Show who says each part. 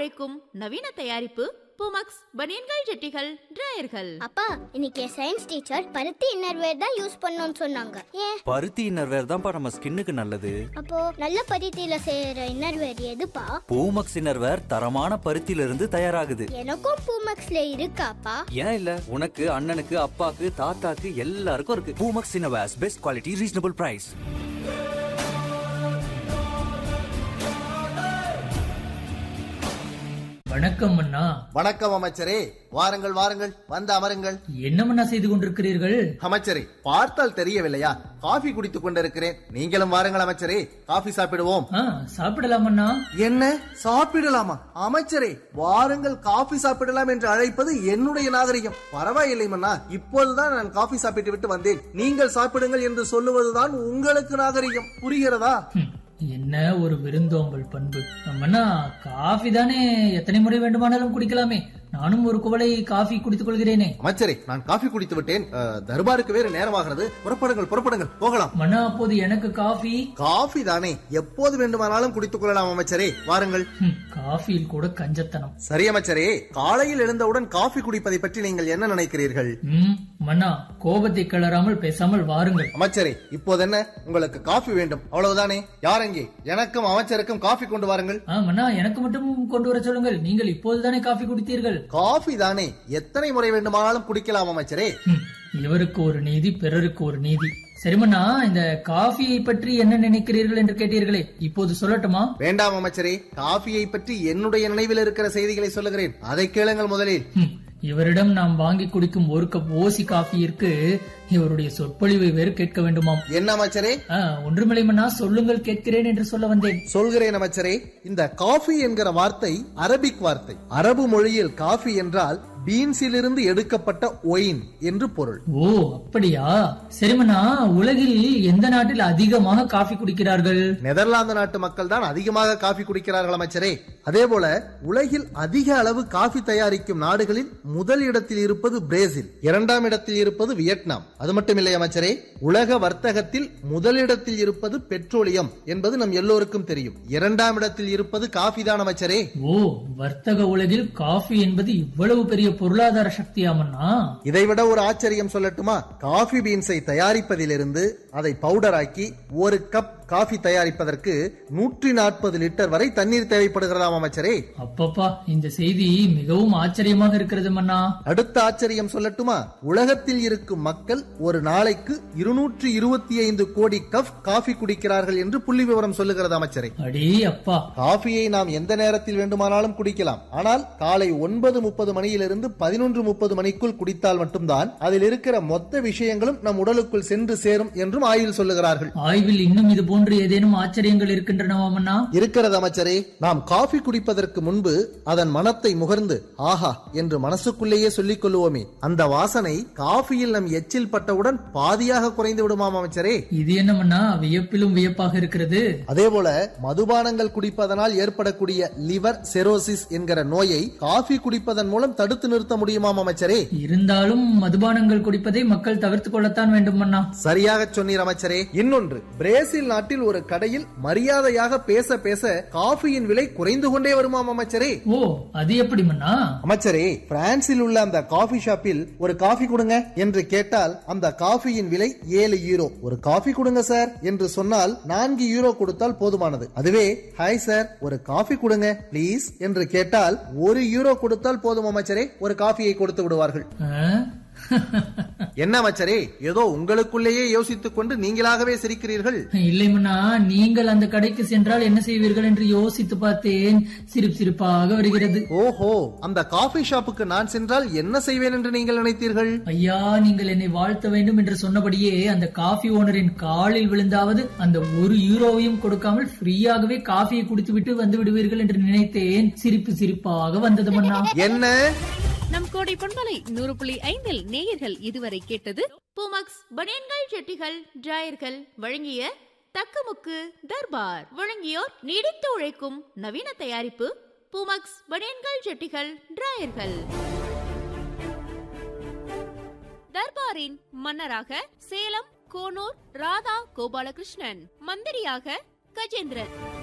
Speaker 1: உழைக்கும் நவீன தயாரிப்பு பூமக்ஸ் பனியன்கள் ஜெட்டிகள் டிராயர்கள்
Speaker 2: அப்பா இன்னைக்கு சயின்ஸ் டீச்சர் பருத்தி இன்னர்வேர் தான் யூஸ் பண்ணணும்னு சொன்னாங்க ஏன்
Speaker 3: பருத்தி இன்னர்வேர் தான்ப்பா நம்ம ஸ்கின்னுக்கு நல்லது
Speaker 2: அப்போ நல்ல பருத்தியில செய்யற இன்னர்வேர் எதுப்பா
Speaker 3: பூமக்ஸ் இன்னர்வேர் தரமான பருத்தியில இருந்து தயாராகுது
Speaker 2: எனக்கும் பூமக்ஸ்ல இருக்காப்பா
Speaker 3: ஏன் இல்ல உனக்கு அண்ணனுக்கு அப்பாக்கு தாத்தாக்கு எல்லாருக்கும் இருக்கு Poomex innerwears best quality reasonable price
Speaker 4: வணக்கம் அண்ணா
Speaker 5: வணக்கம் அமைச்சரே வாருங்கள் வாருங்கள் வந்து அமருங்கள்
Speaker 4: என்ன மன்னா செய்து கொண்டிருக்கிறீர்கள்
Speaker 5: அமைச்சரே பார்த்தால் தெரியவில்லையா காஃபி குடித்துக் கொண்டிருக்கிறேன் நீங்களும் வாருங்கள் அமைச்சரே காஃபி சாப்பிடுவோம்
Speaker 4: ஆ சாப்பிடலாம் அண்ணா
Speaker 5: என்ன சாப்பிடலாமா அமைச்சரே வாருங்கள் காஃபி சாப்பிடலாம் என்று அழைப்பது என்னுடைய நாகரிகம் பரவாயில்லை மன்னா இப்போதுதான் நான் காஃபி சாப்பிட்டு விட்டு வந்தேன் நீங்கள் சாப்பிடுங்கள் என்று சொல்லுவதுதான் உங்களுக்கு நாகரிகம் புரிகிறதா
Speaker 4: ஹம், என்ன ஒரு விருந்தோம்பல் பண்பு அண்ணா காஃபி தானே எத்தனை முறை வேண்டுமானாலும் குடிக்கலாமே நானும் ஒரு குவளை காஃபி குடித்துக் கொள்கிறேனே
Speaker 5: அமைச்சரே நான் காஃபி குடித்து விட்டேன் அஹ், தர்பாருக்கு வேறு நேரமாகிறது புறப்படுங்கள் புறப்படுங்கள் போகலாம்
Speaker 4: மன்னா அப்போது எனக்கு காஃபி
Speaker 5: காஃபி தானே எப்போது வேண்டுமானாலும் குடித்துக் கொள்ளலாம் அமைச்சரே வாருங்கள்
Speaker 4: ஹம், காஃபியில் கூட கஞ்சத்தனம்
Speaker 5: சரி அமைச்சரே காலையில் எழுந்தவுடன் காஃபி குடிப்பதை பற்றி நீங்கள் என்ன நினைக்கிறீர்கள்
Speaker 4: ம் மன்னா கோபத்தை கிளறாமல் பேசாமல் வாருங்கள்
Speaker 5: அமைச்சரே இப்போது என்ன உங்களுக்கு காஃபி வேண்டும் அவ்வளவுதானே யாரெங்கே எனக்கும் அமைச்சருக்கும் காஃபி கொண்டு வாருங்கள்
Speaker 4: ஆ மன்னா எனக்கு மட்டும் கொண்டு வர சொல்லுங்கள் நீங்கள் இப்போதுதானே காஃபி குடித்தீர்கள்
Speaker 5: காஃபி தானே எத்தனை முறை வேண்டுமானாலும் குடிக்கலாம் அமைச்சரே
Speaker 4: ஹம், இவருக்கு ஒரு நீதி பிறருக்கு ஒரு நீதி சரிமண்ணா இந்த காஃபியை பற்றி என்ன நினைக்கிறீர்கள் என்று கேட்டீர்களே இப்போது சொல்லட்டுமா
Speaker 5: வேண்டாம் அமைச்சரே காஃபியை பற்றி என்னுடைய நினைவில் இருக்கிற செய்திகளை சொல்லுகிறேன் அதை கேளுங்கள் முதலில்
Speaker 4: ஹம், இவரிடம் நாம் வாங்கி குடிக்கும் ஒரு கப் ஓசி காஃபியிற்கு இவருடைய சொற்பொழிவை வேறு கேட்க வேண்டுமாம்
Speaker 5: என்ன அமைச்சரே
Speaker 4: ஆ, ஒன்றுமில்லை மன்னா சொல்லுங்கள் கேட்கிறேன் என்று சொல்ல வந்தேன்
Speaker 5: சொல்கிறேன் அமைச்சரே இந்த காஃபி என்கிற வார்த்தை அரபிக் வார்த்தை அரபு மொழியில் காஃபி என்றால் பீன்ஸிலிருந்து எடுக்கப்பட்ட ஒயின் என்று பொருள்
Speaker 4: ஓ அப்படியா சரிமண்ணா உலகில் எந்த நாட்டில் அதிகமாக காஃபி குடிக்கிறார்கள்
Speaker 5: நெதர்லாந்து நாட்டு மக்கள் தான் அதிகமாக காஃபி குடிக்கிறார்கள் அமைச்சரே அதே போல உலகில் அதிக அளவு காஃபி தயாரிக்கும் நாடுகளில் முதல் இடத்தில் இருப்பது பிரேசில் இரண்டாம் இடத்தில் இருப்பது வியட்நாம் அது மட்டுமில்லை அமைச்சரே உலக வர்த்தகத்தில் முதலிடத்தில் இருப்பது பெட்ரோலியம் என்பது நம் எல்லோருக்கும் தெரியும் இரண்டாம் இடத்தில் இருப்பது காஃபி தான் அமைச்சரே
Speaker 4: ஓ வர்த்தக உலகில் காஃபி என்பது இவ்வளவு பெரிய பொருளாதார சக்தியாமண்ணா
Speaker 5: இதைவிட ஒரு ஆச்சரியம் சொல்லட்டுமா காஃபி பீன்ஸை தயாரிப்பதிலிருந்து அதை பவுடராக்கி ஒரு கப் காஃபி தயாரிப்பதற்கு நூற்றி நாற்பது லிட்டர் வரை தண்ணீர் தேவைப்படுகிறதாம் அமைச்சரே
Speaker 4: அப்பப்பா இந்த செய்தி மிகவும் ஆச்சரியமாக இருக்கிறது மன்னா
Speaker 5: அடுத்த ஆச்சரியம் சொல்லட்டுமா உலகத்தில் இருக்கும் மக்கள் ஒரு நாளைக்கு இருநூற்றி இருபத்தி ஐந்து கோடி கப் காஃபி குடிக்கிறார்கள் என்று புள்ளி விவரம் சொல்லுகிறது அமைச்சரே
Speaker 4: அடே அப்பா
Speaker 5: காஃபியை நாம் எந்த நேரத்தில் வேண்டுமானாலும் குடிக்கலாம் ஆனால் காலை ஒன்பது முப்பது மணியிலிருந்து பதினொன்று முப்பது மணிக்குள் குடித்தால் மட்டும்தான் அதில் இருக்கிற மொத்த விஷயங்களும் நம் உடலுக்குள் சென்று சேரும் என்றும் ஆய்வில் சொல்லுகிறார்கள்
Speaker 4: ஆய்வில் இன்னும் இது போன்று ஏதேனும் ஆச்சரியங்கள் இருக்கின்றனவாமண்ணா
Speaker 5: இருக்கிறது அமைச்சரே நாம் காஃபி குடிப்பதற்கு முன்பு அதன் மனத்தை முகர்ந்து ஆஹா என்று மனசுக்குள்ளேயே சொல்லிக் கொள்ளுவோமே அந்த வாசனை காஃபியில் நம் எச்சில் பட்டவுடன் பாதியாக குறைந்து விடுமாம் அமைச்சரே
Speaker 4: இது என்னமண்ணா வியப்பிலும் வியப்பாக இருக்கிறது
Speaker 5: அதே போல மதுபானங்கள் குடிப்பதனால் ஏற்படக்கூடிய லிவர் செரோசிஸ் என்கிற நோயை காஃபி குடிப்பதன் மூலம் தடுத்து நிறுத்த முடியுமாம் அமைச்சரே
Speaker 4: இருந்தாலும் மதுபானங்கள் குடிப்பதை மக்கள் தவிர்த்துக் கொள்ளத்தான் வேண்டும் மன்னா
Speaker 5: சரியாக சொன்னீர் அமைச்சரே இன்னொன்று பிரேசில் நாட்டில் ஒரு கடையில் மரியாதையாக பேச பேச காஃபியின் விலை குறைந்து கொண்டே வருமாம் அமைச்சரே
Speaker 4: ஓ அது எப்படி மன்னா
Speaker 5: அமைச்சரே பிரான்சில் உள்ள அந்த காஃபி ஷாப்பில் ஒரு காஃபி கொடுங்க என்று கேட்டால் அந்த காஃபியின் விலை ஏழு யூரோ ஒரு காஃபி கொடுங்க சார் என்று சொன்னால் நான்கு யூரோ கொடுத்தால் போதுமானது அதுவே ஹாய் சார் ஒரு காஃபி கொடுங்க ப்ளீஸ் என்று கேட்டால் ஒரு யூரோ கொடுத்தால் போதும் அமைச்சரே ஒரு காஃபியை கொடுத்து விடுவார்கள்
Speaker 4: ஆ?
Speaker 5: என்ன அமைச்சரே ஏதோ உங்களுக்குள்ளேயே யோசித்துக் கொண்டு நீங்களாகவே சிரிக்கிறீர்கள்
Speaker 4: இல்லை மன்னா நீங்கள் அந்த கடைக்கு சென்றால் என்ன செய்வீர்கள் என்று யோசித்து பார்த்தேன் சிரிப்பு சிரிப்பாக வருகிறது
Speaker 5: ஓஹோ அந்த காஃபி ஷாப்புக்கு நான் சென்றால் என்ன செய்வேன் என்று நீங்கள் நினைத்தீர்கள்
Speaker 4: ஐயா நீங்கள் என்னை வாழ்த்த வேண்டும் என்று சொன்னபடியே அந்த காஃபி ஓனரின் காலில் விழுந்தாவது அந்த ஒரு யூரோவையும் கொடுக்காமல் ஃப்ரீயாகவே காஃபியை குடித்துவிட்டு வந்து விடுவீர்கள் என்று நினைத்தேன் சிரிப்பு சிரிப்பாக வந்தது மன்னா
Speaker 5: என்ன
Speaker 1: நம் கோடை பொன்மலை நூறு புள்ளி ஐந்தில் நேயர்கள் இதுவரை கேட்டது பூமக்ஸ் பனியன்கள் ஜெட்டிகள் டிராயர்கள் வழங்கிய தக்கமுக்கு தர்பார் வழங்கியோர் நீடித்து உழைக்கும் நவீன தயாரிப்பு பூமக்ஸ் பனியன்கள் ஜெட்டிகள் டிராயர்கள் தர்பாரின் மன்னராக சேலம் கோனூர் ராதா கோபாலகிருஷ்ணன் மந்திரியாக கஜேந்திரன்